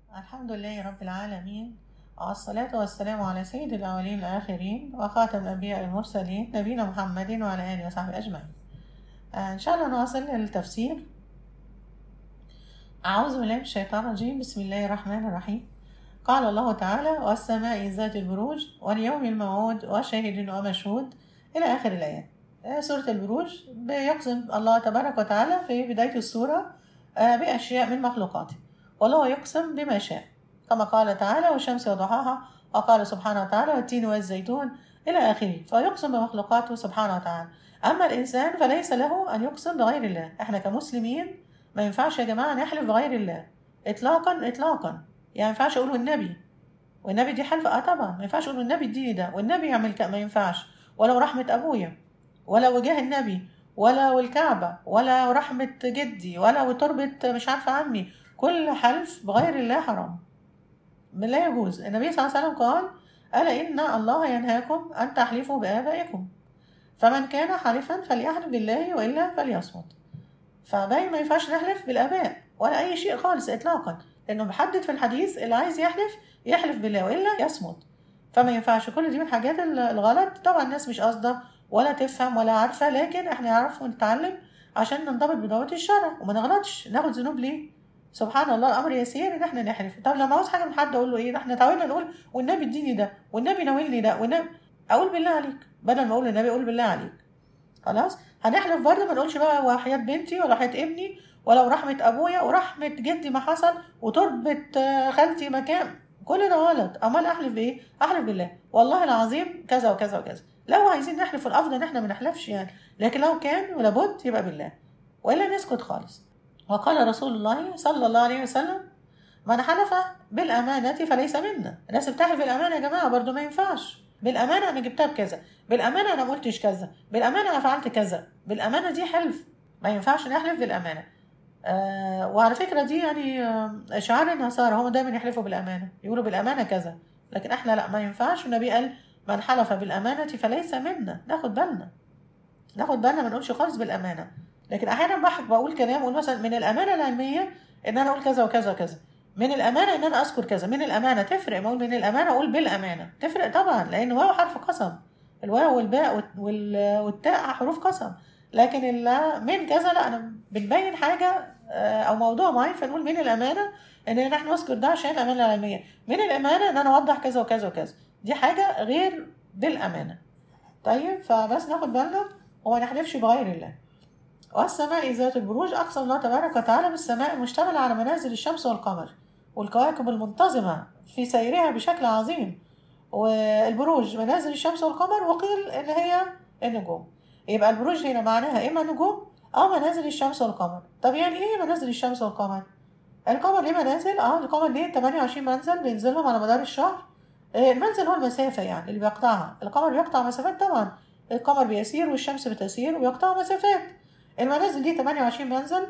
الحمد لله رب العالمين والصلاة والسلام على سيد الأولين الآخرين وخاتم الأنبياء المرسلين نبينا محمد وعلى آله وصحبه أجمعين آه، إن شاء الله نواصل التفسير أعوذ بالله من الشيطان الرجيم بسم الله الرحمن الرحيم قال الله تعالى والسماء ذات البروج واليوم الموعود وشاهد ومشهود إلى آخر الآيات آه، سورة البروج بيقسم الله تبارك وتعالى في بداية السورة آه، بأشياء من مخلوقاته والله يقسم بما شاء كما قال تعالى والشمس وضحاها وقال سبحانه وتعالى والتين والزيتون إلى آخره فيقسم بمخلوقاته سبحانه وتعالى أما الإنسان فليس له أن يقسم بغير الله إحنا كمسلمين ما ينفعش يا جماعة نحلف بغير الله إطلاقا إطلاقا يعني ما ينفعش أقول والنبي والنبي دي حلف اه طبعا ما ينفعش اقول والنبي اديني ده والنبي يعمل كده ما ينفعش ولو رحمة ابويا ولا وجاه النبي ولا والكعبة ولا رحمة جدي ولا وتربة مش عارفة عمي كل حلف بغير الله حرام لا يجوز النبي صلى الله عليه وسلم قال ألا إن الله ينهاكم أن تحلفوا بآبائكم فمن كان حالفا فليحلف بالله وإلا فليصمت فباين ما ينفعش نحلف بالآباء ولا أي شيء خالص إطلاقا لأنه محدد في الحديث اللي عايز يحلف يحلف بالله وإلا يصمت فما ينفعش كل دي من الحاجات الغلط طبعا الناس مش قاصدة ولا تفهم ولا عارفة لكن احنا نعرف ونتعلم عشان ننضبط بضوابط الشرع وما نغلطش ناخد ذنوب ليه سبحان الله الامر يسير ان احنا نحلف طب لما عاوز حاجه من حد اقول له ايه احنا تعودنا نقول والنبي اديني ده والنبي ناولني ده والنبي اقول بالله عليك بدل ما اقول للنبي اقول بالله عليك خلاص هنحلف برضه ما نقولش بقى وحياة بنتي ولا حياة ابني ولو رحمة ابويا ورحمة جدي ما حصل وتربة آه، خالتي مكان كل ده غلط امال احلف بايه احلف بالله والله العظيم كذا وكذا وكذا لو عايزين نحلف الافضل ان احنا ما نحلفش يعني لكن لو كان ولابد يبقى بالله والا نسكت خالص وقال رسول الله صلى الله عليه وسلم من حلف بالأمانة فليس منا الناس بتحلف بالأمانة يا جماعة برضو ما ينفعش بالأمانة أنا جبتها بكذا بالأمانة أنا ما قلتش كذا بالأمانة أنا فعلت كذا بالأمانة دي حلف ما ينفعش نحلف بالأمانة آه وعلى فكرة دي يعني آه شعار النصارى هم دايما يحلفوا بالأمانة يقولوا بالأمانة كذا لكن احنا لا ما ينفعش والنبي قال من حلف بالأمانة فليس منا ناخد بالنا ناخد بالنا ما نقولش خالص بالأمانة لكن احيانا بحق بقول كلام اقول مثلا من الامانه العلميه ان انا اقول كذا وكذا وكذا من الامانه ان انا اذكر كذا من الامانه تفرق ما اقول من الامانه اقول بالامانه تفرق طبعا لان واو حرف قسم الواو والباء وال- وال- والتاء حروف قسم لكن ال- من كذا لا انا بنبين حاجه آه، او موضوع معين فنقول من الامانه ان نحن نذكر ده عشان الامانه العلميه من الامانه ان انا اوضح كذا وكذا وكذا دي حاجه غير بالامانه طيب فبس ناخد بالنا وما نحلفش بغير الله والسماء ذات البروج أقسم الله تبارك وتعالى بالسماء المشتملة على منازل الشمس والقمر والكواكب المنتظمة في سيرها بشكل عظيم والبروج منازل الشمس والقمر وقيل إن هي النجوم يبقى البروج هنا معناها إما نجوم أو منازل الشمس والقمر طب يعني إيه منازل الشمس والقمر؟ القمر ليه منازل؟ اه القمر ليه 28 منزل بينزلهم على مدار الشهر آه، المنزل هو المسافة يعني اللي بيقطعها القمر بيقطع مسافات طبعا القمر بيسير والشمس بتسير وبيقطع مسافات المنازل دي 28 منزل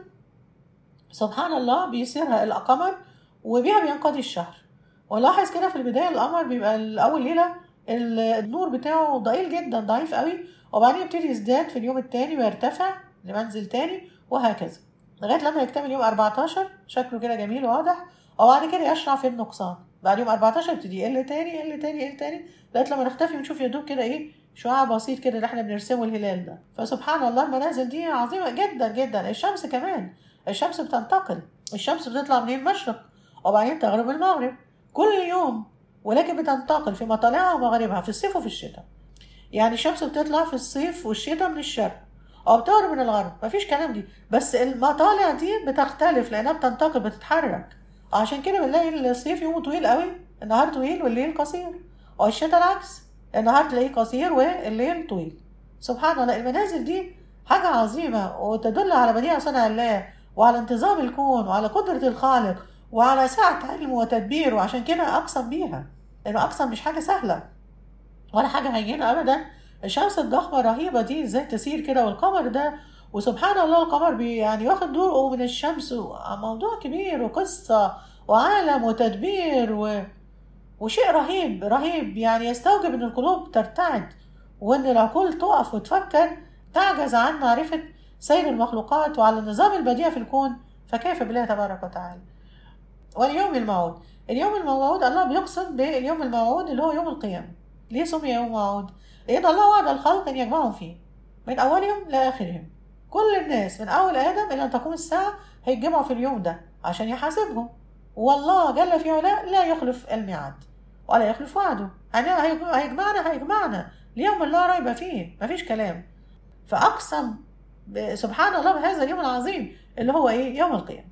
سبحان الله بيسيرها القمر وبيها بينقضي الشهر ولاحظ كده في البداية القمر بيبقى أول ليلة ال- النور بتاعه ضئيل جدا ضعيف قوي وبعدين يبتدي يزداد في اليوم التاني ويرتفع لمنزل تاني وهكذا لغاية لما يكتمل يوم 14 شكله كده جميل وواضح وبعد كده يشرع في النقصان بعد يوم 14 يبتدي يقل تاني يقل تاني يقل تاني لغاية لما نختفي ونشوف يا دوب كده ايه شعاع بسيط كده اللي احنا بنرسمه الهلال ده فسبحان الله المنازل دي عظيمة جدا جدا الشمس كمان الشمس بتنتقل الشمس بتطلع من المشرق وبعدين تغرب من المغرب كل يوم ولكن بتنتقل في مطالعها ومغاربها في الصيف وفي الشتاء يعني الشمس بتطلع في الصيف والشتاء من الشرق او بتغرب من الغرب مفيش كلام دي بس المطالع دي بتختلف لانها بتنتقل بتتحرك عشان كده بنلاقي الصيف يومه طويل قوي النهار طويل والليل قصير والشتاء العكس النهار تلاقيه قصير والليل طويل سبحان الله المنازل دي حاجة عظيمة وتدل على بديع صنع الله وعلى انتظام الكون وعلى قدرة الخالق وعلى سعة علمه وتدبيره وعشان كده أقسم بيها لأنه أقسم مش حاجة سهلة ولا حاجة هينة أبدا الشمس الضخمة الرهيبة دي ازاي تسير كده والقمر ده وسبحان الله القمر بي يعني واخد دوره من الشمس موضوع كبير وقصة وعالم وتدبير و... وشيء رهيب رهيب يعني يستوجب ان القلوب ترتعد وان العقول تقف وتفكر تعجز عن معرفة سير المخلوقات وعلى النظام البديع في الكون فكيف بالله تبارك وتعالى واليوم الموعود اليوم الموعود الله بيقسم باليوم الموعود اللي هو يوم القيامة ليه سمي يوم موعود؟ لأن الله وعد الخلق أن يجمعهم فيه من أولهم لآخرهم كل الناس من أول آدم إلى أن تقوم الساعة هيتجمعوا في اليوم ده عشان يحاسبهم والله جل في علاه لا يخلف الميعاد ولا يخلف وعده يعني هيجمعنا هيجمعنا ليوم لا ريب فيه مفيش كلام فأقسم سبحان الله بهذا اليوم العظيم اللي هو إيه يوم القيامة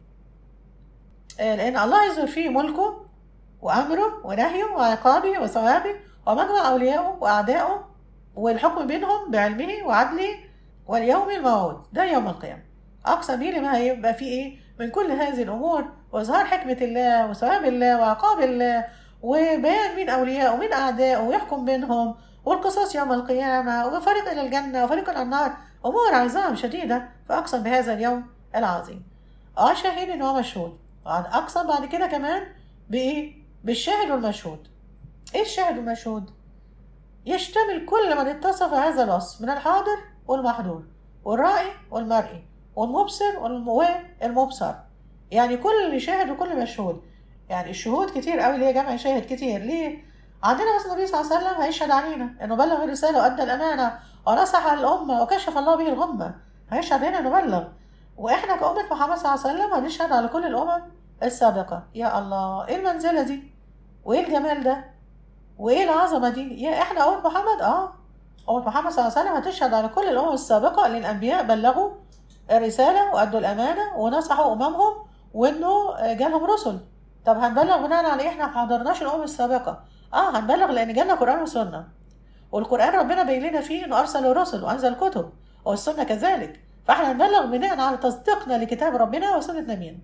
لأن الله يظهر فيه ملكه وأمره ونهيه وعقابه وثوابه ومجمع أوليائه وأعدائه والحكم بينهم بعلمه وعدله واليوم الموعود ده يوم القيامة أقسم بيه لما هيبقى فيه إيه من كل هذه الأمور وإظهار حكمة الله وثواب الله وعقاب الله وبيان مين أولياء ومين أعداء ويحكم بينهم والقصاص يوم القيامة وفريق إلى الجنة وفريق إلى النار أمور عظام شديدة فأقسم بهذا اليوم العظيم اه شاهد ومشهود أقسم بعد كده كمان بإيه؟ بالشاهد والمشهود إيه الشاهد والمشهود؟ يشتمل كل من اتصف هذا الوصف من الحاضر والمحضور والرائي والمرئي والمبصر والمبصر يعني كل شاهد وكل مشهود يعني الشهود كتير قوي اللي هي جمع شاهد كتير ليه؟ عندنا مثلا النبي صلى الله عليه وسلم هيشهد علينا انه بلغ الرساله وادى الامانه ونصح الامه وكشف الله به الغمه هيشهد هنا انه بلغ واحنا كأمة محمد صلى الله عليه وسلم هنشهد على كل الامم السابقه يا الله ايه المنزله دي؟ وايه الجمال ده؟ وايه العظمه دي؟ يا احنا امة محمد اه أمة محمد صلى الله عليه وسلم هتشهد على كل الامم السابقه اللي الانبياء بلغوا الرساله وادوا الامانه ونصحوا اممهم وانه جالهم رسل طب هنبلغ بناء على ايه احنا ما حضرناش الامم السابقه اه هنبلغ لان جالنا قران وسنه والقران ربنا بين لنا فيه انه ارسل الرسل وانزل كتب والسنه كذلك فاحنا هنبلغ بناء على تصديقنا لكتاب ربنا وسنه نبينا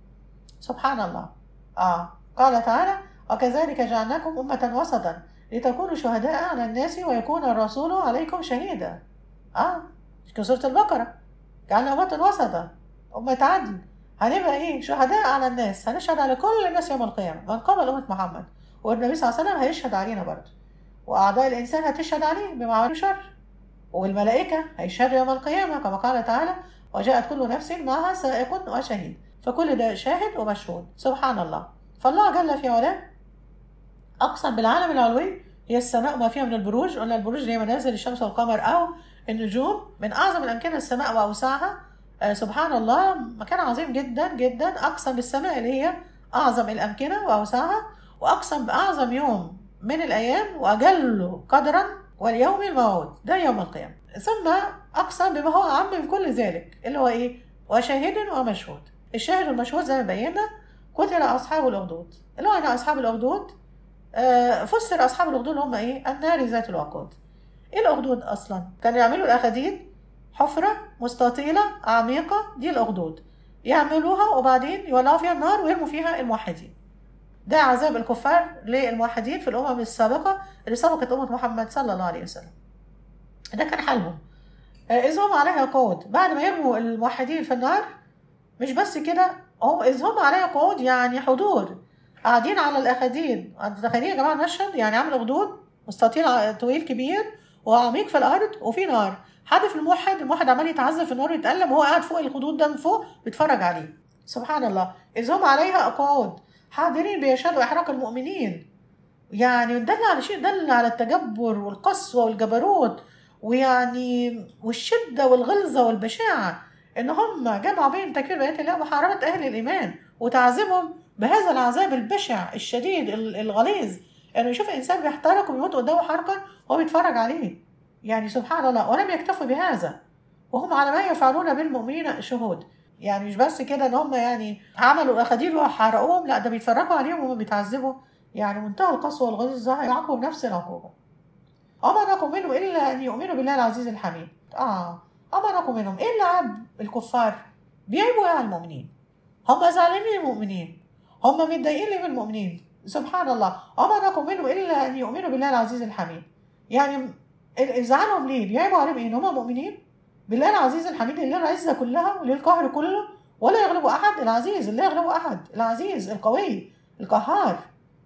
سبحان الله اه قال تعالى وكذلك جعلناكم أمة وسطا لتكونوا شهداء على الناس ويكون الرسول عليكم شهيدا اه في سورة البقرة جعلنا أمة وسطا أمة عدل هنبقى ايه شهداء على الناس هنشهد على كل الناس يوم القيامة من قبل أمة محمد والنبي صلى الله عليه وسلم هيشهد علينا برضه وأعضاء الإنسان هتشهد عليه بمعروف وشر والملائكة هيشهدوا يوم القيامة كما قال تعالى وجاءت كل نفس معها سائق وشهيد فكل ده شاهد ومشهود سبحان الله فالله جل في علاه أقسم بالعالم العلوي هي السماء وما فيها من البروج قلنا البروج اللي هي منازل الشمس والقمر أو النجوم من أعظم الأمكنة السماء وأوسعها آه سبحان الله مكان عظيم جدا جدا أقسم بالسماء اللي هي أعظم الأمكنة وأوسعها وأقسم بأعظم يوم من الأيام وأجله قدرا واليوم الموعود ده يوم القيامة ثم أقسم بما هو أعم من كل ذلك اللي هو إيه وشاهد ومشهود الشاهد والمشهود زي ما بينا قتل أصحاب الأخدود اللي هو أنا أصحاب الأخدود آه فسر أصحاب الأخدود هم إيه النار ذات الوقود إيه الأخدود أصلا كانوا يعملوا الأخاديد حفرة مستطيلة عميقة دي الأخدود يعملوها وبعدين يولعوا فيها النار ويرموا فيها الموحدين ده عذاب الكفار للموحدين في الأمم السابقة اللي سبقت أمة محمد صلى الله عليه وسلم ده كان حالهم إذ هم عليها قود بعد ما يرموا الموحدين في النار مش بس كده هم إذ هم عليها قعود يعني حضور قاعدين على الأخاديد تخيلين يا جماعة المشهد يعني عامل أخدود مستطيل طويل كبير وعميق في الأرض وفي نار حد في الموحد الموحد عمال يتعذب في النار ويتألم وهو قاعد فوق الخدود ده من فوق بيتفرج عليه سبحان الله إذ هم عليها قعود حاضرين بيشهدوا إحراق المؤمنين يعني دل على شيء دل على التجبر والقسوة والجبروت ويعني والشدة والغلظة والبشاعة إن هم جمعوا بين تكفير بيات الله ومحاربة أهل الإيمان وتعذيبهم بهذا العذاب البشع الشديد الغليظ إنه يشوف إنسان بيحترق ويموت قدامه حرقا وهو بيتفرج عليه يعني سبحان الله ولم يكتفوا بهذا وهم على ما يفعلون بالمؤمنين شهود يعني مش بس كده ان هم يعني عملوا الاخاديد وحرقوهم لا ده بيتفرجوا عليهم وهم بيتعذبوا يعني منتهى القسوه والغلظه يعاقبوا بنفس العقوبه وما نقم منهم الا ان يؤمنوا بالله العزيز الحميد اه وما نقم منهم ايه اللي عاب الكفار بيعيبوا على المؤمنين هم زعلانين المؤمنين هم متضايقين ليه من المؤمنين سبحان الله وما نقم منهم الا ان يؤمنوا بالله العزيز الحميد يعني زعلهم ليه بيعيبوا عليهم ايه ان هم مؤمنين بالله العزيز الحميد اللي له العزه كلها وليه القهر كله ولا يغلب احد العزيز اللي يغلب احد العزيز القوي القهار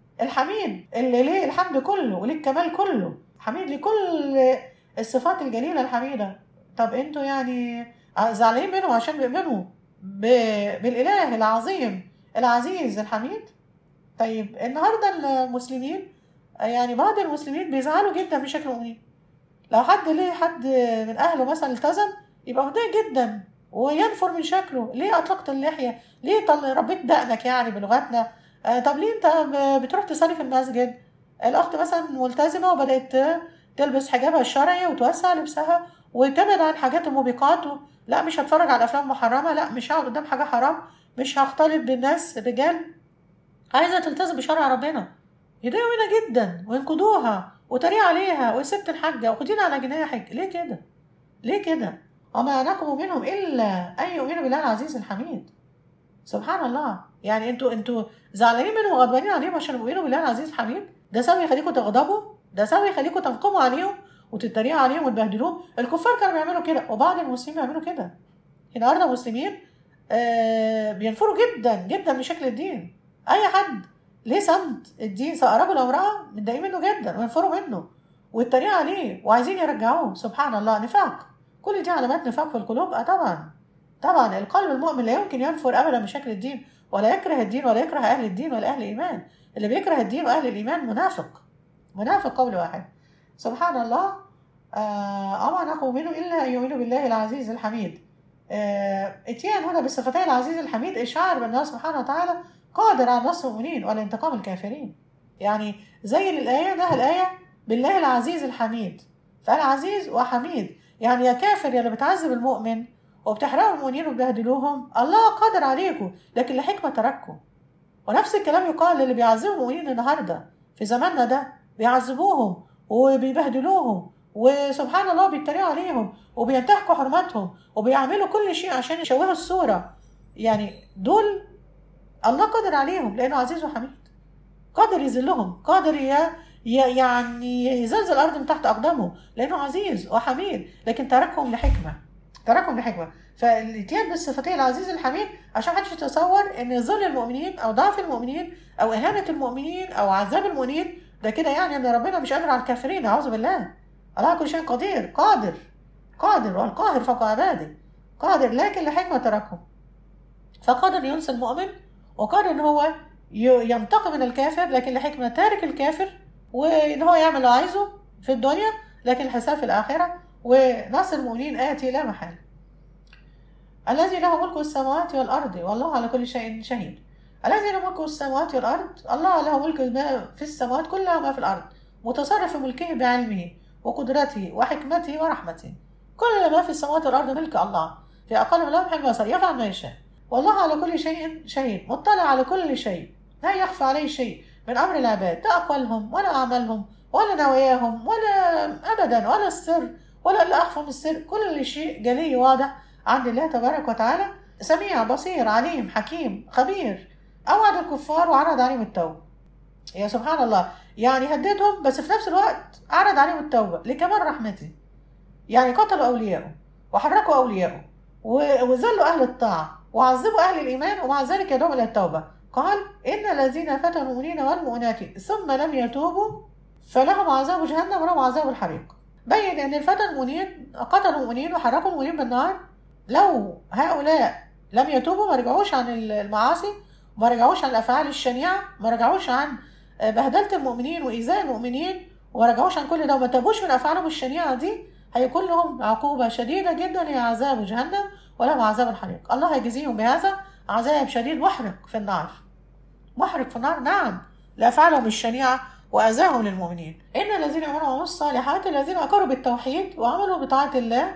الحميد اللي ليه الحمد كله وليه الكمال كله حميد لكل الصفات الجليله الحميده طب انتوا يعني زعلانين منهم عشان بيؤمنوا بالاله العظيم العزيز الحميد طيب النهارده المسلمين يعني بعض المسلمين بيزعلوا جدا من شكل المؤمنين لو حد ليه حد من اهله مثلا التزم يبقى متضايق جدا وينفر من شكله ليه اطلقت اللحيه ليه طل... ربيت دقنك يعني بلغتنا آه طب ليه انت ب- بتروح تصلي في المسجد الاخت مثلا ملتزمه وبدات ت- تلبس حجابها الشرعي وتوسع لبسها وتبعد عن حاجات الموبقات و... لا مش هتفرج على افلام محرمه لا مش هقعد قدام حاجه حرام مش هختلط بالناس الرجال عايزه تلتزم بشرع ربنا يضايقوا منها جدا وينقضوها وتريق عليها ويا ست الحاجه وخدينا على جناحك ليه كده ليه كده وما نقموا منهم الا ان يؤمنوا بالله العزيز الحميد سبحان الله يعني انتوا انتوا زعلانين منهم وغضبانين عليهم عشان يؤمنوا بالله العزيز الحميد ده سبب يخليكم تغضبوا ده سبب يخليكم تنقموا عليهم وتتريقوا عليهم وتبهدلوهم الكفار كانوا بيعملوا كده وبعض المسلمين بيعملوا كده النهارده مسلمين آه بينفروا جدا جدا من شكل الدين اي حد ليه سمت الدين سواء رجل او امراه متضايقين منه جدا وينفروا منه ويتريقوا عليه وعايزين يرجعوه سبحان الله نفاق كل دي علامات نفاق في القلوب اه طبعا طبعا القلب المؤمن لا يمكن ينفر ابدا من شكل الدين ولا يكره الدين ولا يكره اهل الدين ولا اهل الايمان اللي بيكره الدين واهل الايمان منافق منافق قول واحد سبحان الله آه أما نقوم منه إلا أن يؤمنوا بالله العزيز الحميد آه اتيان هنا بصفتي العزيز الحميد إشعار بأن الله سبحانه وتعالى قادر على نصر المؤمنين ولا انتقام الكافرين يعني زي الآية ده الآية بالله العزيز الحميد فالعزيز وحميد يعني يا كافر يا اللي بتعذب المؤمن وبتحرقوا المؤمنين وبتبهدلوهم الله قادر عليكم لكن لحكمة ترككم ونفس الكلام يقال للي بيعذبوا المؤمنين النهارده في زماننا ده بيعذبوهم وبيبهدلوهم وسبحان الله بيتريقوا عليهم وبينتهكوا حرماتهم وبيعملوا كل شيء عشان يشوهوا الصورة يعني دول الله قادر عليهم لأنه عزيز وحميد قادر يذلهم قادر ي... ي... يعني يزلزل الأرض من تحت أقدامهم لأنه عزيز وحميد لكن تركهم لحكمة تركهم لحكمة فالاتيان بالصفتين العزيز الحميد عشان محدش يتصور ان ذل المؤمنين او ضعف المؤمنين او اهانة المؤمنين او عذاب المؤمنين ده كده يعني ان ربنا مش قادر على الكافرين اعوذ بالله الله على كل شيء قدير قادر قادر والقاهر فوق عباده قادر لكن لحكمة تركهم فقادر ينسى المؤمن وقادر ان هو ي- ينتقم من الكافر لكن لحكمة تارك الكافر وان هو يعمل اللي عايزه في الدنيا لكن الحساب في الآخرة ونصر المؤمنين آتي لا محالة الذي له ملك السماوات والأرض والله على كل شيء شهيد الذي له ملك السماوات والأرض الله له ملك ما في السماوات كلها وما في الأرض متصرف في ملكه بعلمه وقدرته وحكمته ورحمته كل ما في السماوات والأرض ملك الله في أقل من لمح البصر يفعل ما يشاء والله على كل شيء شهيد مطلع على كل شيء لا يخفى عليه شيء من أمر العباد لا أقوالهم ولا أعمالهم ولا نواياهم ولا أبدا ولا السر ولا اللي أخفى من السر كل شيء جلي واضح عند الله تبارك وتعالى سميع بصير عليم حكيم خبير أوعد الكفار وعرض عليهم التوبة يا سبحان الله يعني هددهم بس في نفس الوقت عرض عليهم التوبة لكمال رحمته يعني قتلوا أولياءه وحركوا أولياءه و- وذلوا أهل الطاعة وعذبوا أهل الإيمان ومع ذلك يدعون إلى التوبة قال إن الذين فتنوا المؤمنين والمؤمنات ثم لم يتوبوا فلهم عذاب جهنم ولهم عذاب الحريق بين أن الفتى المؤمنين قتلوا المؤمنين وحركوا المؤمنين بالنار لو هؤلاء لم يتوبوا ما رجعوش عن المعاصي ما رجعوش عن الأفعال الشنيعة ما رجعوش عن بهدلة المؤمنين وإيذاء المؤمنين وما رجعوش عن كل ده وما تابوش من أفعالهم الشنيعة دي هيكون لهم عقوبة شديدة جدا هي عذاب جهنم ولهم عذاب الحريق الله هيجزيهم بهذا عذاب شديد محرق في النار محرق في النار نعم لأفعالهم الشنيعة وأذاهم للمؤمنين إن الذين آمنوا وعملوا الصالحات الذين أقروا بالتوحيد وعملوا بطاعة الله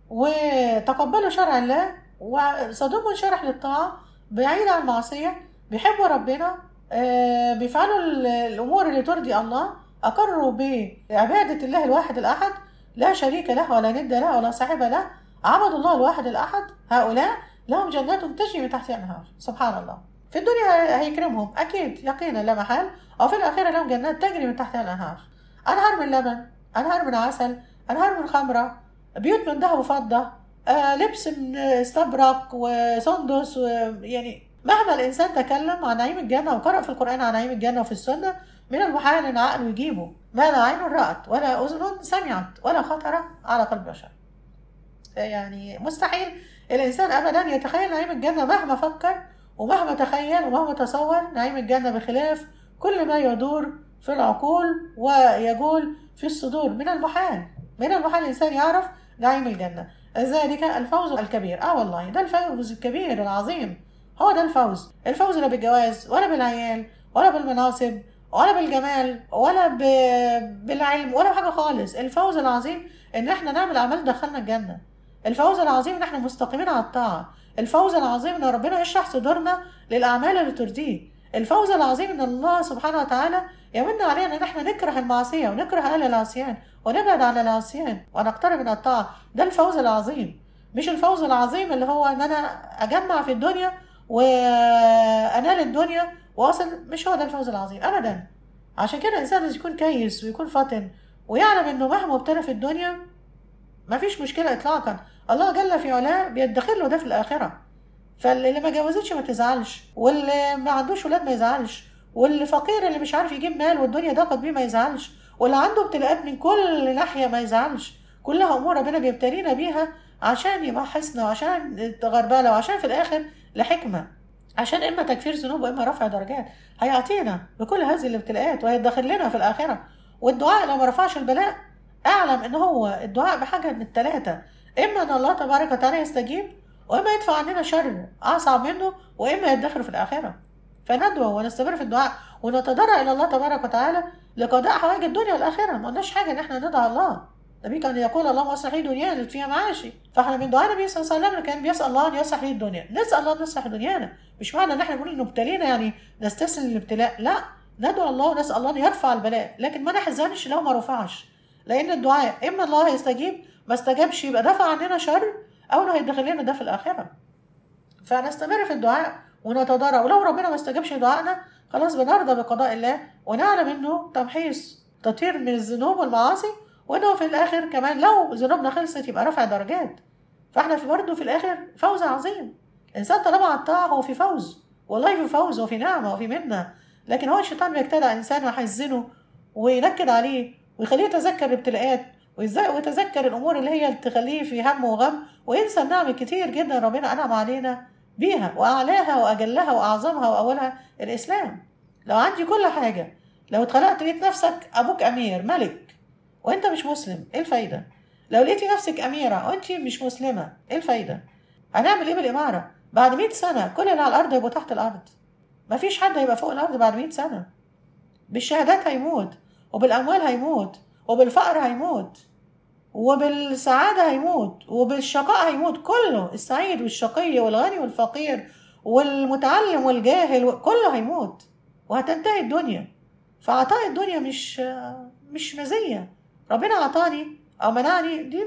وتقبلوا شرع الله وصدوم منشرح للطاعة بعيد عن المعصية بيحبوا ربنا آه، بيفعلوا ال- الأمور اللي ترضي الله أقروا بعبادة الله الواحد الأحد لا شريك له ولا ند له ولا صاحب له عبدوا الله الواحد الأحد هؤلاء لهم جنات تجري من تحتها الأنهار سبحان الله في الدنيا هي- هيكرمهم أكيد يقينا لا محال أو في الآخرة لهم جنات تجري من تحتها الأنهار أنهار من لبن أنهار من عسل أنهار من خمرة بيوت من ذهب وفضة آه لبس من استبرق وسندس ويعني مهما الإنسان تكلم عن نعيم الجنة وقرأ في القرآن عن نعيم الجنة وفي السنة من المحال أن عقله يجيبه ما لا عين رأت ولا أذن سمعت ولا خطر على قلب بشر يعني مستحيل الإنسان أبدا يتخيل نعيم الجنة مهما فكر ومهما تخيل ومهما تصور نعيم الجنة بخلاف كل ما يدور في العقول ويجول في الصدور من المحال من المحال الإنسان يعرف نعيم الجنة ذلك الفوز الكبير اه والله ده الفوز الكبير العظيم هو ده الفوز الفوز لا بالجواز ولا بالعيال ولا بالمناصب ولا بالجمال ولا ب... بالعلم ولا حاجة خالص الفوز العظيم ان احنا نعمل اعمال دخلنا الجنة الفوز العظيم ان احنا مستقيمين على الطاعة الفوز العظيم ان ربنا يشرح صدورنا للاعمال اللي ترضيه الفوز العظيم ان الله سبحانه وتعالى يمن علينا ان احنا نكره المعصية ونكره اهل العصيان ونبعد عن العصيان ونقترب من الطاعة ده الفوز العظيم مش الفوز العظيم اللي هو ان انا اجمع في الدنيا وانال الدنيا واصل مش هو ده الفوز العظيم ابدا عشان كده الانسان لازم يكون كيس ويكون فاطن ويعلم انه مهما ابتلى في الدنيا مفيش مشكله اطلاقا الله جل في علاه بيدخر له ده في الاخره فاللي ما جوزتش ما تزعلش واللي ما عندوش ولاد ما يزعلش واللي فقير اللي مش عارف يجيب مال والدنيا ضاقت بيه ما يزعلش واللي عنده ابتلاءات من كل ناحيه ما يزعلش كلها امور ربنا بيبتلينا بيها عشان يمحصنا وعشان تغربله وعشان في الاخر لحكمه عشان اما تكفير ذنوب واما رفع درجات هيعطينا بكل هذه الابتلاءات وهيدخل لنا في الاخره والدعاء لو ما رفعش البلاء اعلم ان هو الدعاء بحاجه من الثلاثه اما ان الله تبارك وتعالى يستجيب واما يدفع عننا شر اصعب منه واما يدخر في الاخره فندعو ونستمر في الدعاء ونتضرع الى الله تبارك وتعالى لقضاء حوائج الدنيا والاخره ما قلناش حاجه ان احنا ندعو الله النبي كان يقول اللهم اصلح لي دنيانا اللي فيها معاشي فاحنا من دعاء النبي صلى الله عليه وسلم كان بيسال الله ان يصلح لي الدنيا نسال الله ان يصلح دنيانا مش معنى ان احنا نقول انه ابتلينا يعني نستسلم للابتلاء لا ندعو الله ونسال الله ان يرفع البلاء لكن ما نحزنش لو ما رفعش لان الدعاء اما الله يستجيب ما استجابش يبقى دفع عننا شر او انه هيدخل لنا ده في الاخره فنستمر في الدعاء ونتضرع ولو ربنا ما استجابش دعائنا خلاص بنرضى بقضاء الله ونعلم انه تمحيص تطهير من الذنوب والمعاصي وانه في الاخر كمان لو ذنوبنا خلصت يبقى رفع درجات فاحنا في برضه في الاخر فوز عظيم الانسان طالما على الطاعه هو في فوز والله في فوز وفي نعمه وفي منه لكن هو الشيطان بيجتدع انسان ويحزنه وينكد عليه ويخليه يتذكر الابتلاءات ويتذكر الامور اللي هي تخليه في هم وغم وينسى النعم كتير جدا ربنا انعم علينا بيها واعلاها واجلها واعظمها واولها الاسلام لو عندي كل حاجه لو اتخلقت لقيت نفسك ابوك امير ملك وانت مش مسلم ايه الفايده لو لقيتي نفسك اميره وانت مش مسلمه ايه الفايده هنعمل ايه بالاماره بعد 100 سنه كل اللي على الارض هيبقوا تحت الارض مفيش حد هيبقى فوق الارض بعد 100 سنه بالشهادات هيموت وبالاموال هيموت وبالفقر هيموت وبالسعادة هيموت وبالشقاء هيموت كله السعيد والشقي والغني والفقير والمتعلم والجاهل كله هيموت وهتنتهي الدنيا فعطاء الدنيا مش مش مزية ربنا أعطاني أو منعني دي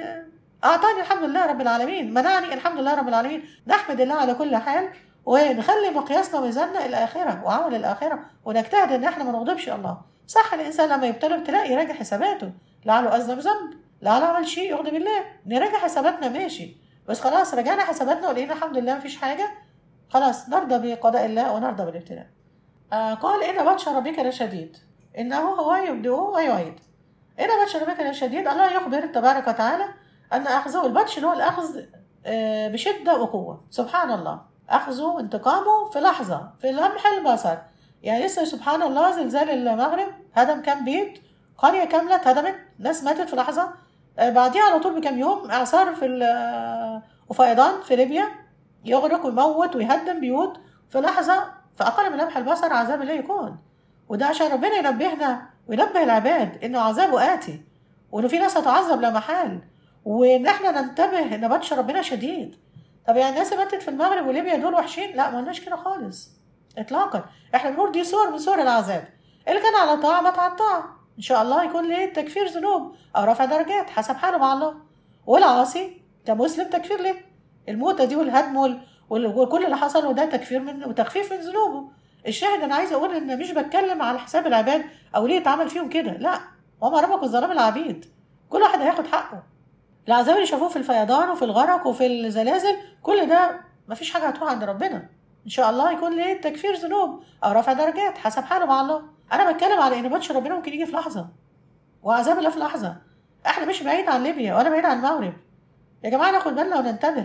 أعطاني الحمد لله رب العالمين منعني الحمد لله رب العالمين نحمد الله على كل حال ونخلي مقياسنا وميزاننا الآخرة وعمل الآخرة ونجتهد إن إحنا ما نغضبش الله صح الإنسان لما يبتلى ابتلاء يراجع حساباته لعله أذنب ذنب لعله عمل شيء يغضب الله نراجع حساباتنا ماشي بس خلاص رجعنا حساباتنا ولقينا الحمد لله مفيش حاجة خلاص نرضى بقضاء الله ونرضى بالابتلاء آه قال إن بطش ربك لشديد إنه هو يبدئ ويعيد إن بطش ربك لشديد الله يخبر تبارك وتعالى أن أخذه البطش اللي هو الأخذ آه بشدة وقوة سبحان الله أخذه وانتقامه في لحظة في لمح البصر يعني لسه سبحان الله زلزال المغرب هدم كام بيت قرية كاملة اتهدمت ناس ماتت في لحظة آه بعديها على طول بكام يوم إعصار في وفيضان في ليبيا يغرق ويموت ويهدم بيوت في لحظة في أقل من لمح البصر عذاب الله يكون وده عشان ربنا ينبهنا وينبه العباد إنه عذابه آتي وإنه في ناس هتعذب لا محال وإن إحنا ننتبه إن بطش ربنا شديد طب يعني الناس اللي ماتت في المغرب وليبيا دول وحشين؟ لا ما قلناش كده خالص إطلاقا إحنا بنقول دي صور من صور العذاب اللي كان على طاعة مات على الطاعة إن شاء الله يكون ليه تكفير ذنوب أو رفع درجات حسب حاله مع الله والعاصي كمسلم تكفير ليه الموتة دي والهدم وال... وكل اللي حصل وده تكفير من وتخفيف من ذنوبه الشاهد انا عايزه اقول ان مش بتكلم على حساب العباد او ليه اتعمل فيهم كده لا وما ربك الظلام العبيد كل واحد هياخد حقه العذاب اللي شافوه في الفيضان وفي الغرق وفي الزلازل كل ده مفيش حاجه هتروح عند ربنا ان شاء الله يكون ليه تكفير ذنوب او رفع درجات حسب حاله مع الله انا بتكلم على ان بطش ربنا ممكن يجي في لحظه وعذاب الله في لحظه احنا مش بعيد عن ليبيا ولا بعيد عن المغرب يا جماعه ناخد بالنا وننتبه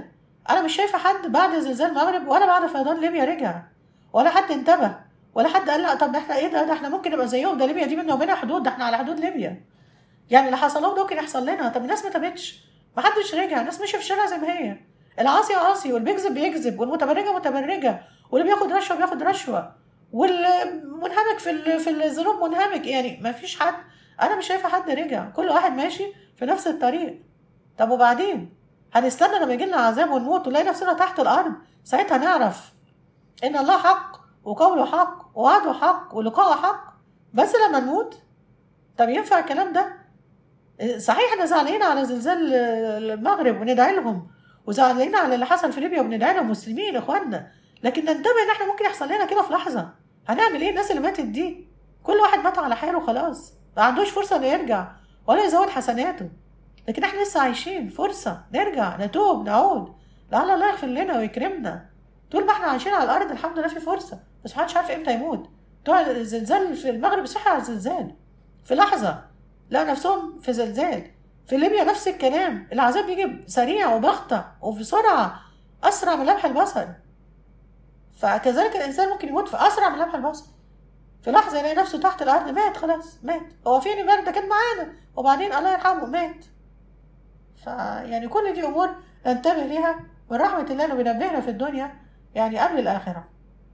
انا مش شايفه حد بعد زلزال المغرب ولا بعد فيضان ليبيا رجع ولا حد انتبه ولا حد قال لا طب احنا ايه ده ده احنا ممكن نبقى زيهم ده ليبيا دي بينا وبينها حدود ده احنا على حدود ليبيا يعني اللي حصل لهم ده ممكن يحصل لنا طب الناس ما تابتش ما حدش رجع الناس ماشيه في الشارع زي ما هي العاصي عاصي واللي بيكذب بيكذب والمتبرجه متبرجه واللي بياخد رشوه بياخد رشوه والمنهمك في ال- في الذنوب منهمك يعني ما فيش حد انا مش شايفه حد رجع كل واحد ماشي في نفس الطريق طب وبعدين هنستنى لما يجي لنا عذاب ونموت ونلاقي نفسنا تحت الارض ساعتها نعرف ان الله حق وقوله حق ووعده حق ولقاءه حق بس لما نموت طب ينفع الكلام ده صحيح احنا زعلانين على زلزال المغرب وندعي لهم وزعلانين على اللي حصل في ليبيا وبندعي لهم مسلمين اخواننا لكن ننتبه ان احنا ممكن يحصل لنا كده في لحظه هنعمل ايه الناس اللي ماتت دي كل واحد مات على حاله خلاص ما عندوش فرصه انه يرجع ولا يزود حسناته لكن احنا لسه عايشين فرصه نرجع نتوب نعود لعل الله يغفر لنا ويكرمنا طول ما احنا عايشين على الارض الحمد لله في فرصه بس محدش عارف امتى يموت بتوع الزلزال في المغرب صحي على الزلزال في لحظه لقوا نفسهم في زلزال في ليبيا نفس الكلام العذاب بيجي سريع وبغتة وبسرعة أسرع من لمح البصر فكذلك الإنسان ممكن يموت في أسرع من لمح البصر في لحظة يلاقي نفسه تحت الأرض مات خلاص مات هو فين امبارح ده كان معانا وبعدين الله يرحمه مات فيعني كل دي أمور ننتبه ليها من رحمة الله إنه بينبهنا في الدنيا يعني قبل الآخرة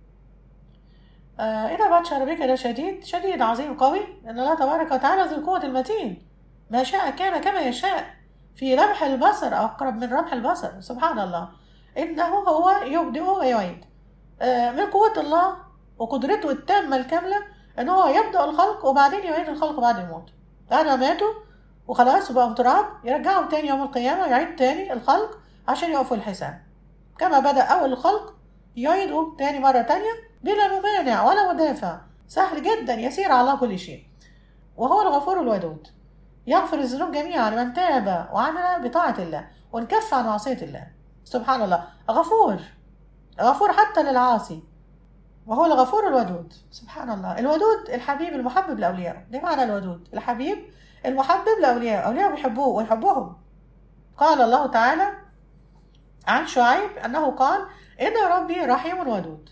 آه إذا بطش ربك ده شديد شديد عظيم قوي إن الله تبارك وتعالى ذو القوة المتين ما شاء كان كما يشاء في لمح البصر أقرب من رمح البصر سبحان الله إنه هو يبدئ ويعيد آه من قوة الله وقدرته التامة الكاملة إن هو يبدأ الخلق وبعدين يعيد الخلق بعد الموت بعد ما ماتوا وخلاص وبقوا تراب يرجعهم تاني يوم القيامة يعيد تاني الخلق عشان يقفوا الحساب كما بدأ أول الخلق يعيده تاني مرة تانية بلا ممانع ولا مدافع سهل جدا يسير على كل شيء وهو الغفور الودود يغفر الذنوب جميعا لمن تاب وعمل بطاعة الله وانكف عن معصية الله سبحان الله غفور غفور حتى للعاصي وهو الغفور الودود سبحان الله الودود الحبيب المحبب لأوليائه ده معنى الودود الحبيب المحبب لأوليائه أوليائه بيحبوه ويحبوهم قال الله تعالى عن شعيب أنه قال إن ربي رحيم ودود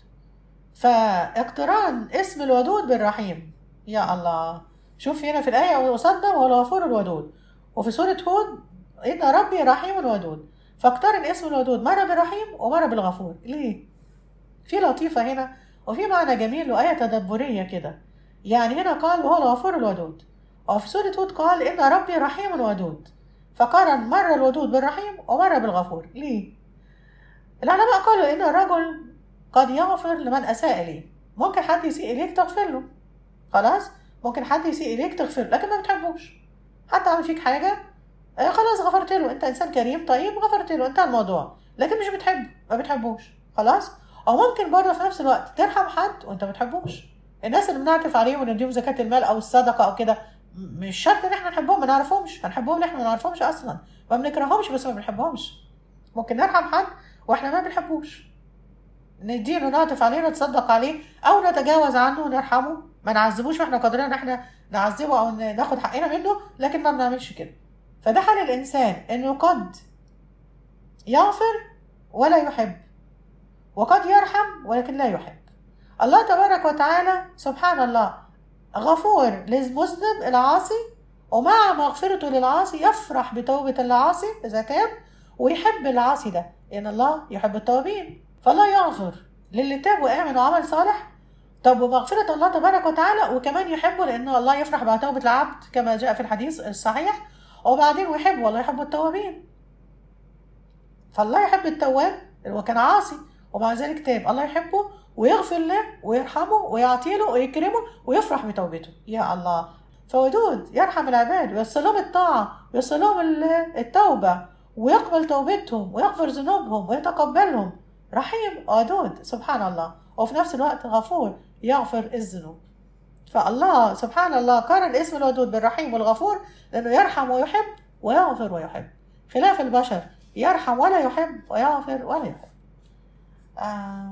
فاقتران اسم الودود بالرحيم يا الله شوف هنا في الآية وصدنا وهو الغفور الودود وفي سورة هود إن ربي رحيم ودود فاقترن اسم الودود مرة بالرحيم ومرة بالغفور ليه؟ في لطيفة هنا وفي معنى جميل وآية تدبرية كده يعني هنا قال وهو الغفور الودود وفي سورة هود قال إن ربي رحيم ودود فقارن مرة الودود بالرحيم ومرة بالغفور ليه؟ العلماء قالوا إن الرجل قد يغفر لمن أساء إليه ممكن حد يسيء إليك تغفر له خلاص ممكن حد يسيء إليك تغفر له لكن ما بتحبوش حد عمل فيك حاجة آه خلاص غفرت له أنت إنسان كريم طيب غفرت له انتهى الموضوع لكن مش بتحبه ما بتحبوش خلاص أو ممكن برضه في نفس الوقت ترحم حد وأنت ما بتحبوش الناس اللي بنعطف عليهم ونديهم زكاة المال أو الصدقة أو كده مش شرط إن إحنا نحبهم ما نعرفهمش هنحبهم إحنا ما نعرفهمش أصلا ما بنكرههمش بس ما بنحبهمش ممكن نرحم حد واحنا ما بنحبوش نديله نعطف عليه نتصدق عليه او نتجاوز عنه ونرحمه ما نعذبوش واحنا قادرين ان احنا نعذبه او ناخد حقنا منه لكن ما بنعملش كده فده حال الانسان انه قد يغفر ولا يحب وقد يرحم ولكن لا يحب الله تبارك وتعالى سبحان الله غفور للمذنب العاصي ومع مغفرته للعاصي يفرح بتوبة العاصي إذا تاب ويحب العاصي ده لأن الله يحب التوابين فالله يغفر للي تاب وآمن وعمل صالح طب ومغفرة الله تبارك وتعالى وكمان يحبه لأن الله يفرح بتوبة العبد كما جاء في الحديث الصحيح وبعدين ويحب والله يحب التوابين فالله يحب التواب وكان عاصي ومع ذلك تاب الله يحبه ويغفر له ويرحمه ويعطي له ويكرمه ويفرح بتوبته يا الله فودود يرحم العباد ويصل لهم الطاعة ويصل لهم التوبة ويقبل توبتهم ويغفر ذنوبهم ويتقبلهم رحيم ودود سبحان الله وفي نفس الوقت غفور يغفر الذنوب فالله سبحان الله قارن اسم الودود بالرحيم والغفور لأنه يرحم ويحب ويغفر ويحب خلاف البشر يرحم ولا يحب ويغفر ولا يحب آه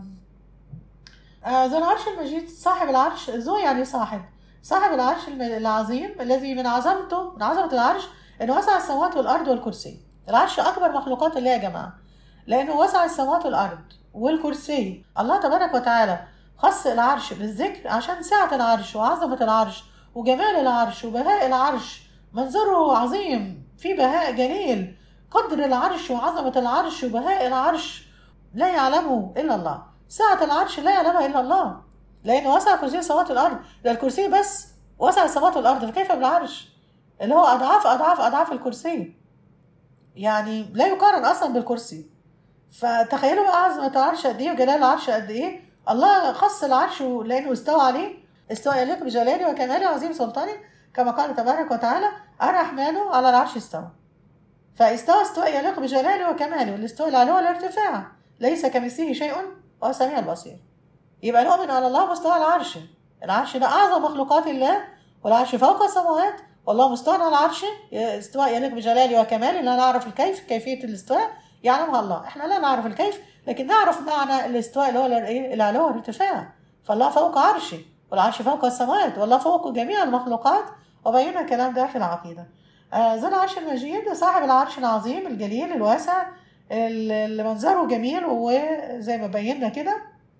آه ذو العرش المجيد صاحب العرش ذو يعني صاحب صاحب العرش العظيم الذي من عظمته من عظمة العرش انه وسع السماوات والارض والكرسي العرش اكبر مخلوقات الله يا جماعه لأنه وسع السماوات والأرض والكرسي الله تبارك وتعالى خص العرش بالذكر عشان سعة العرش وعظمة العرش وجمال العرش وبهاء العرش منظره عظيم في بهاء جليل قدر العرش وعظمة العرش وبهاء العرش لا يعلمه إلا الله سعة العرش لا يعلمها إلا الله لأنه وسع كرسي السماوات والأرض ده الكرسي بس وسع السماوات والأرض فكيف بالعرش اللي هو أضعاف أضعاف أضعاف الكرسي يعني لا يقارن أصلا بالكرسي فتخيلوا بقى عظمة العرش قد إيه وجلال العرش قد إيه الله خص العرش لأنه استوى عليه استوى يليق بجلاله وكماله وعظيم سلطانه كما قال تبارك وتعالى الرحمن على العرش استوى فاستوى استواء يليق بجلاله وكماله الاستواء العلو والارتفاع ليس كمثله شيء وهو السميع البصير يبقى نؤمن على الله مستوى العرش العرش ده أعظم مخلوقات الله والعرش فوق السماوات والله مستوى على العرش استواء يليق بجلاله وكماله لا نعرف الكيف كيفية الاستواء يعلمها الله احنا لا نعرف الكيف لكن نعرف معنى الاستواء اللي هو العلو والارتفاع فالله فوق عرشه والعرش فوق السماوات والله فوق جميع المخلوقات وبينا الكلام ده في العقيدة آه ذو العرش المجيد صاحب العرش العظيم الجليل الواسع اللي منظره جميل وزي ما بينا كده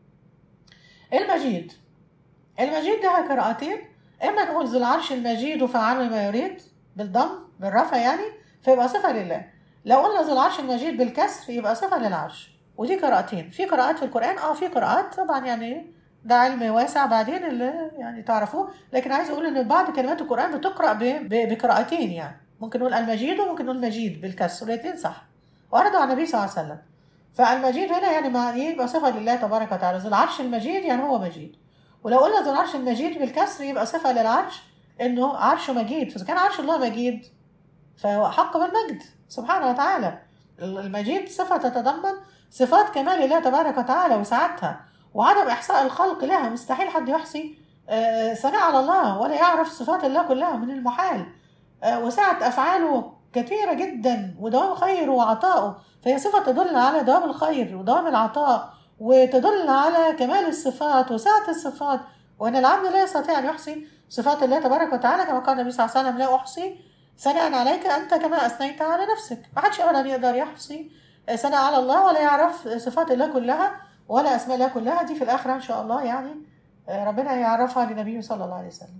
المجيد المجيد ده قراءتين اما نقول ذو العرش المجيد وفعل ما يريد بالضم بالرفع يعني فيبقى صفه لله لو قلنا ذو العرش المجيد بالكسر يبقى صفه للعرش ودي قراءتين في قراءات في القران اه في قراءات طبعا يعني ده علم واسع بعدين اللي يعني تعرفوه لكن عايز اقول ان بعض كلمات القران بتقرا بقراءتين يعني ممكن نقول المجيد وممكن نقول مجيد بالكسر الاثنين صح وردوا على النبي صلى الله عليه وسلم فالمجيد هنا يعني مع ايه يبقى صفه لله تبارك وتعالى ذو العرش المجيد يعني هو مجيد ولو قلنا ذو العرش المجيد بالكسر يبقى صفه للعرش انه عرشه مجيد فاذا كان عرش الله مجيد فهو حق بالمجد سبحانه وتعالى المجيد صفه تتضمن صفات كمال الله تبارك وتعالى وسعتها وعدم احصاء الخلق لها مستحيل حد يحصي ثناء على الله ولا يعرف صفات الله كلها من المحال وسعة أفعاله كثيرة جدا ودوام خير وعطائه فهي صفة تدل على دوام الخير ودوام العطاء وتدل على كمال الصفات وسعة الصفات وأن العبد لا يستطيع أن يحصي صفات الله تبارك وتعالى كما قال النبي صلى الله عليه وسلم لا أحصي ثناء عليك أنت كما أثنيت على نفسك ما حدش أبدا يقدر يحصي ثناء على الله ولا يعرف صفات الله كلها ولا أسماء الله كلها دي في الآخرة إن شاء الله يعني ربنا يعرفها لنبيه صلى الله عليه وسلم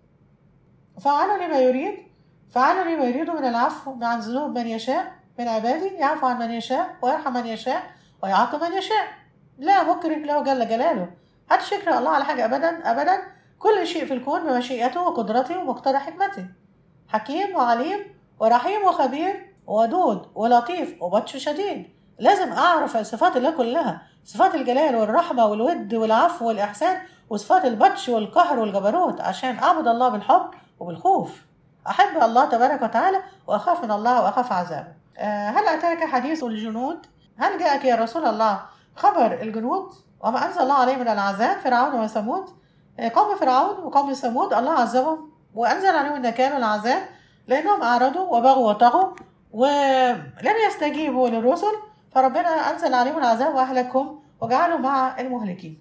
فعل لما يريد فعل لما يريد من العفو عن ذنوب من يشاء من عباده يعفو عن من يشاء ويرحم من يشاء ويعاقب من يشاء لا مكره له جل جلاله محدش يكره الله على حاجة أبدا أبدا كل شيء في الكون بمشيئته وقدرته ومقتضى حكمته حكيم وعليم ورحيم وخبير ودود ولطيف وبطش شديد لازم أعرف صفات الله كلها صفات الجلال والرحمة والود والعفو والإحسان وصفات البطش والقهر والجبروت عشان أعبد الله بالحب وبالخوف أحب الله تبارك وتعالى وأخاف من الله وأخاف عذابه هل أتاك حديث الجنود هل جاءك يا رسول الله خبر الجنود وما أنزل الله عليه من العذاب فرعون وثمود قوم فرعون وقوم ثمود الله عذبهم وأنزل عليهم النكال والعذاب لأنهم أعرضوا وبغوا وطغوا ولم يستجيبوا للرسل فربنا أنزل عليهم العذاب وأهلكهم وجعلوا مع المهلكين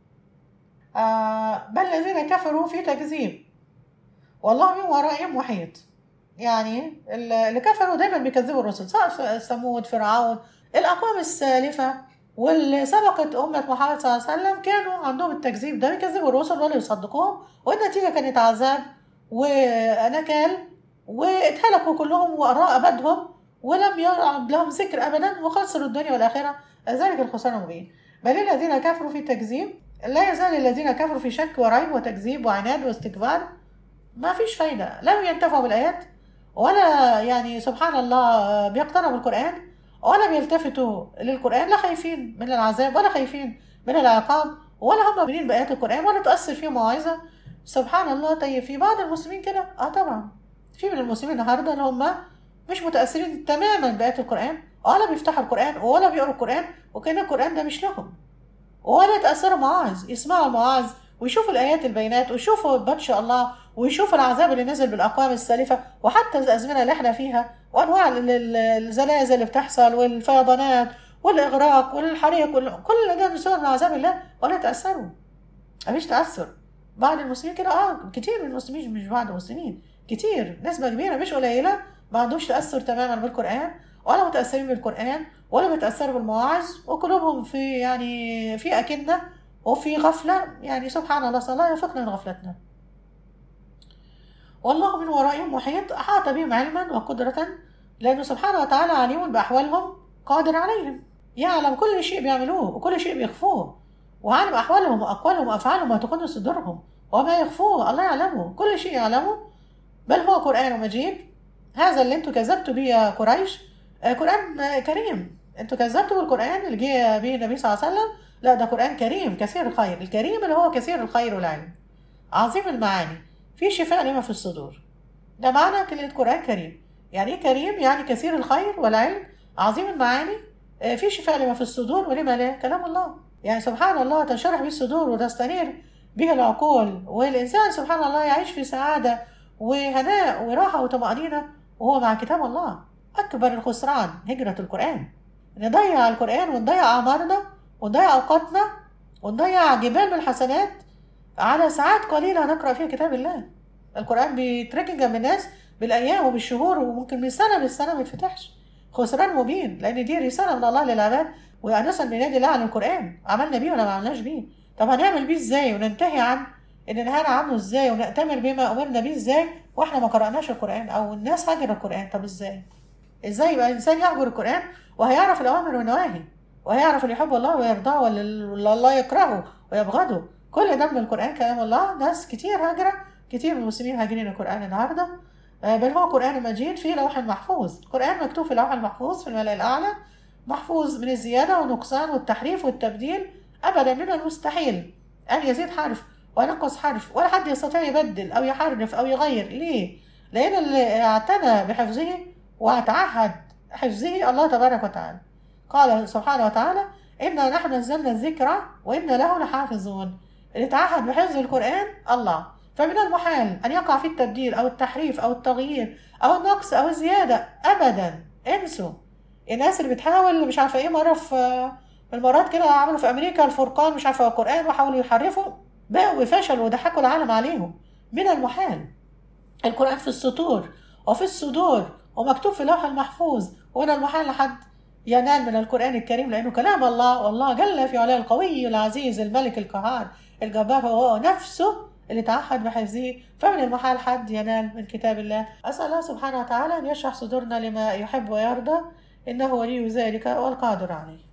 آه بل الذين كفروا في تكذيب والله من ورائهم محيط يعني اللي كفروا دايما بيكذبوا الرسل سواء ثمود فرعون الأقوام السالفة واللي سبقت أمة محمد صلى الله عليه وسلم كانوا عندهم التكذيب ده بيكذبوا الرسل ولا يصدقوهم والنتيجة كانت عذاب ونكال واتهلكوا كلهم وأراء أبدهم ولم يعد لهم ذكر أبدا وخسروا الدنيا والآخرة ذلك الخسران المبين بل الذين كفروا في التكذيب لا يزال الذين كفروا في شك وريب وتكذيب وعناد واستكبار ما فيش فايدة لم ينتفعوا بالآيات ولا يعني سبحان الله بيقتنعوا بالقرآن ولا بيلتفتوا للقرآن لا خايفين من العذاب ولا خايفين من العقاب ولا هم مؤمنين بآيات القرآن ولا تؤثر فيهم موعظة سبحان الله طيب في بعض المسلمين كده اه طبعا في من المسلمين النهارده اللي هم مش متأثرين تماما بآيات القرآن ولا بيفتحوا القرآن ولا بيقروا القرآن وكأن القرآن ده مش لهم ولا يتأثروا مواعظ يسمعوا المواعظ ويشوفوا الآيات البينات ويشوفوا بطش الله ويشوفوا العذاب اللي نزل بالأقوام السالفة وحتى الأزمنة اللي احنا فيها وأنواع الزلازل اللي بتحصل والفيضانات والإغراق والحريق كل ده بسبب عذاب الله ولا يتأثروا مفيش تأثر بعض المسلمين كده اه كتير من المسلمين مش بعض المسلمين كتير نسبة كبيرة مش قليلة ما عندوش تأثر تماما بالقرآن ولا متأثرين بالقرآن ولا بيتأثروا بالمواعظ وقلوبهم في يعني في أكنة وفي غفلة يعني سبحان الله صلى الله يفقنا من غفلتنا والله من ورائهم محيط أحاط بهم علما وقدرة لأنه سبحانه وتعالى عليم بأحوالهم قادر عليهم يعلم كل شيء بيعملوه وكل شيء بيخفوه وعالم أحوالهم وأقوالهم وأفعالهم وتكون صدورهم وما يخفوه الله يعلمه كل شيء يعلمه بل هو قرآن مجيد هذا اللي انتوا كذبتوا بيه يا قريش آه، قرآن آه، كريم انتوا كذبتوا بالقرآن اللي جه به النبي صلى الله عليه وسلم لا ده قرآن كريم كثير الخير الكريم اللي هو كثير الخير والعلم عظيم المعاني في شفاء لما في الصدور ده معنى كلمة قرآن كريم يعني ايه كريم يعني كثير الخير والعلم عظيم المعاني آه، في شفاء لما في الصدور ولما لا كلام الله يعني سبحان الله تنشرح به الصدور وتستنير به العقول والإنسان سبحان الله يعيش في سعادة وهناء وراحة وطمأنينة وهو مع كتاب الله أكبر الخسران هجرة القرآن نضيع القرآن ونضيع أعمارنا ونضيع أوقاتنا ونضيع جبال من الحسنات على ساعات قليلة نقرأ فيها كتاب الله القرآن بيتركن جنب الناس بالأيام وبالشهور وممكن من سنة للسنة ما يتفتحش خسران مبين لأن دي رسالة من الله للعباد وأنسا بنادي الله عن القرآن عملنا بيه ولا ما عملناش بيه طب هنعمل بيه ازاي وننتهي عن ان ننهانا عنه ازاي ونأتمر بما أمرنا بيه ازاي واحنا ما قرأناش القرآن أو الناس هاجر القرآن طب ازاي؟ ازاي يبقى الإنسان يهجر القرآن وهيعرف الأوامر والنواهي وهيعرف اللي يحب الله ويرضاه واللي الله يكرهه ويبغضه كل ده من القرآن كلام الله ناس كتير هاجرة كتير من المسلمين هاجرين القرآن النهارده آه، بل هو قرآن مجيد في لوح محفوظ القرآن مكتوب في اللوح المحفوظ في الملأ الأعلى محفوظ من الزيادة والنقصان والتحريف والتبديل أبدا من المستحيل أن يزيد حرف وينقص حرف ولا حد يستطيع يبدل أو يحرف أو يغير ليه؟ لأن اللي اعتنى بحفظه وتعهد حفظه الله تبارك وتعالى قال سبحانه وتعالى إنا نحن نزلنا الذكر وإنا له لحافظون اللي تعهد بحفظ القرآن الله فمن المحال أن يقع فيه التبديل أو التحريف أو التغيير أو النقص أو الزيادة أبدا انسوا الناس اللي بتحاول اللي مش عارفة إيه مرة في من المرات كده عملوا في أمريكا الفرقان مش عارفة القرآن وحاولوا يحرفوا بقوا وفشلوا وضحكوا العالم عليهم من المحال القرآن في السطور وفي الصدور ومكتوب في اللوح المحفوظ ومن المحال لحد ينال من القرآن الكريم لأنه كلام الله والله جل في علاه القوي العزيز الملك القهار الجبار هو نفسه اللي تعهد بحفظه فمن المحال حد ينال من كتاب الله أسأل الله سبحانه وتعالى أن يشرح صدورنا لما يحب ويرضى إنه ولي ذلك والقادر عليه